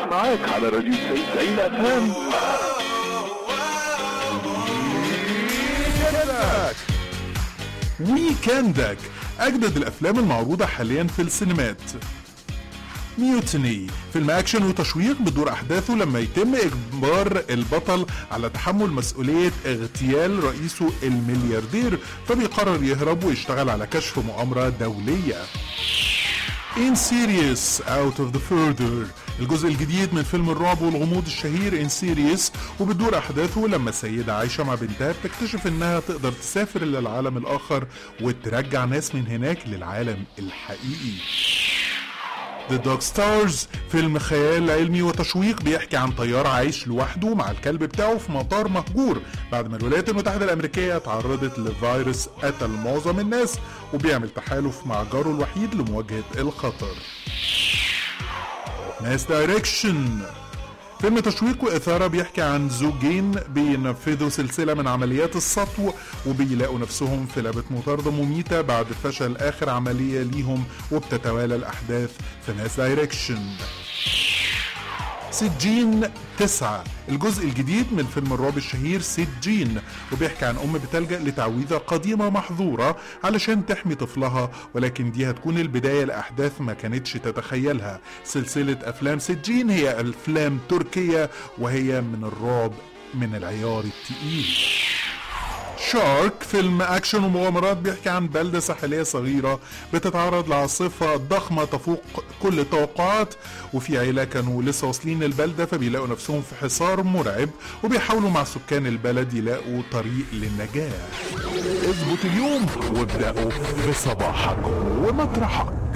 معاك على راديو 90 اف ام ويكندك أجدد الأفلام المعروضة حاليا في السينمات ميوتني فيلم أكشن وتشويق بدور أحداثه لما يتم إجبار البطل على تحمل مسؤولية اغتيال رئيسه الملياردير فبيقرر يهرب ويشتغل على كشف مؤامرة دولية In Sirius Out of the Further الجزء الجديد من فيلم الرعب والغموض الشهير In Sirius وبتدور أحداثه لما السيدة عايشة مع بنتها بتكتشف إنها تقدر تسافر للعالم الآخر وترجع ناس من هناك للعالم الحقيقي The Dog Stars فيلم خيال علمي وتشويق بيحكي عن طيار عايش لوحده مع الكلب بتاعه في مطار مهجور بعد ما الولايات المتحدة الأمريكية تعرضت لفيروس قتل معظم الناس وبيعمل تحالف مع جاره الوحيد لمواجهة الخطر ماس دايركشن فيلم تشويق وإثارة بيحكي عن زوجين بينفذوا سلسلة من عمليات السطو وبيلاقوا نفسهم في لعبة مطاردة مميتة بعد فشل آخر عملية ليهم وبتتوالى الأحداث في ماس دايركشن سجين تسعة الجزء الجديد من فيلم الرعب الشهير سجين وبيحكي عن أم بتلجأ لتعويذة قديمة محظورة علشان تحمي طفلها ولكن دي هتكون البداية لأحداث ما كانتش تتخيلها سلسلة أفلام سجين هي أفلام تركية وهي من الرعب من العيار التقيل شارك فيلم اكشن ومغامرات بيحكي عن بلده ساحليه صغيره بتتعرض لعاصفه ضخمه تفوق كل التوقعات وفي عيله كانوا لسه واصلين البلده فبيلاقوا نفسهم في حصار مرعب وبيحاولوا مع سكان البلد يلاقوا طريق للنجاه اظبط اليوم وابدأوا بصباحك ومطرحك